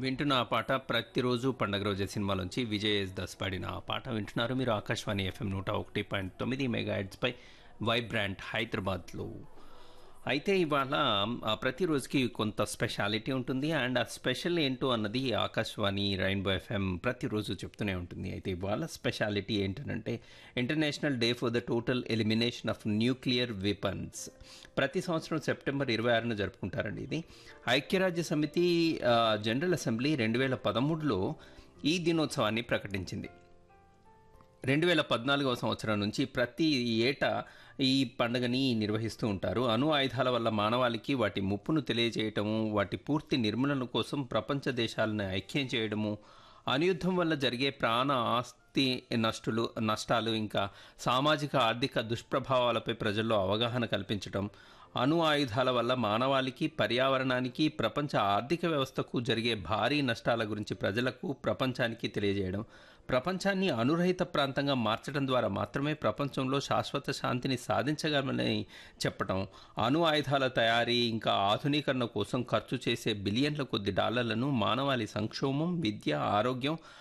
వింటున్న ఆ పాట ప్రతిరోజు పండగ రోజే సినిమాలోంచి విజయ్ ఎస్ దస్ పాడిన ఆ పాట వింటున్నారు మీరు ఆకాశవాణి ఎఫ్ఎం నూట ఒకటి పాయింట్ తొమ్మిది మెగా పై వైబ్రాంట్ హైదరాబాద్లో అయితే ఇవాళ ఆ, ప్రతిరోజుకి కొంత స్పెషాలిటీ ఉంటుంది అండ్ ఆ స్పెషల్ ఏంటో అన్నది ఆకాశవాణి రైన్బో ఎఫ్ఎం ప్రతిరోజు చెప్తూనే ఉంటుంది అయితే ఇవాళ స్పెషాలిటీ ఏంటంటే international day for the total elimination of nuclear weapons ప్రతి సంవత్సరం సెప్టెంబర్ ఇరవై ఆరున జరుపుకుంటారండి ఇది ఐక్యరాజ్య సమితి ఆ, జనరల్ అసెంబ్లీ రెండు వేల పదమూడులో ఈ దినోత్సవాన్ని ప్రకటించింది రెండు వేల పద్నాలుగవ సంవత్సరం నుంచి ప్రతి ఏటా ఈ పండుగని నిర్వహిస్తూ ఉంటారు అణు ఆయుధాల వల్ల మానవాళికి వాటి ముప్పును తెలియజేయటము వాటి పూర్తి నిర్మూలన కోసం ప్రపంచ దేశాలను ఐక్యం చేయడము అనుయుద్ధం వల్ల జరిగే ప్రాణ ఆస్తి నష్టులు నష్టాలు ఇంకా సామాజిక ఆర్థిక దుష్ప్రభావాలపై ప్రజల్లో అవగాహన కల్పించడం అణు ఆయుధాల వల్ల మానవాళికి పర్యావరణానికి ప్రపంచ ఆర్థిక వ్యవస్థకు జరిగే భారీ నష్టాల గురించి ప్రజలకు ప్రపంచానికి తెలియజేయడం ప్రపంచాన్ని అనురహిత ప్రాంతంగా మార్చడం ద్వారా మాత్రమే ప్రపంచంలో శాశ్వత శాంతిని సాధించగలమని చెప్పడం అణు ఆయుధాల తయారీ ఇంకా ఆధునీకరణ కోసం ఖర్చు చేసే బిలియన్ల కొద్ది డాలర్లను మానవాళి సంక్షోభం విద్య ఆరోగ్యం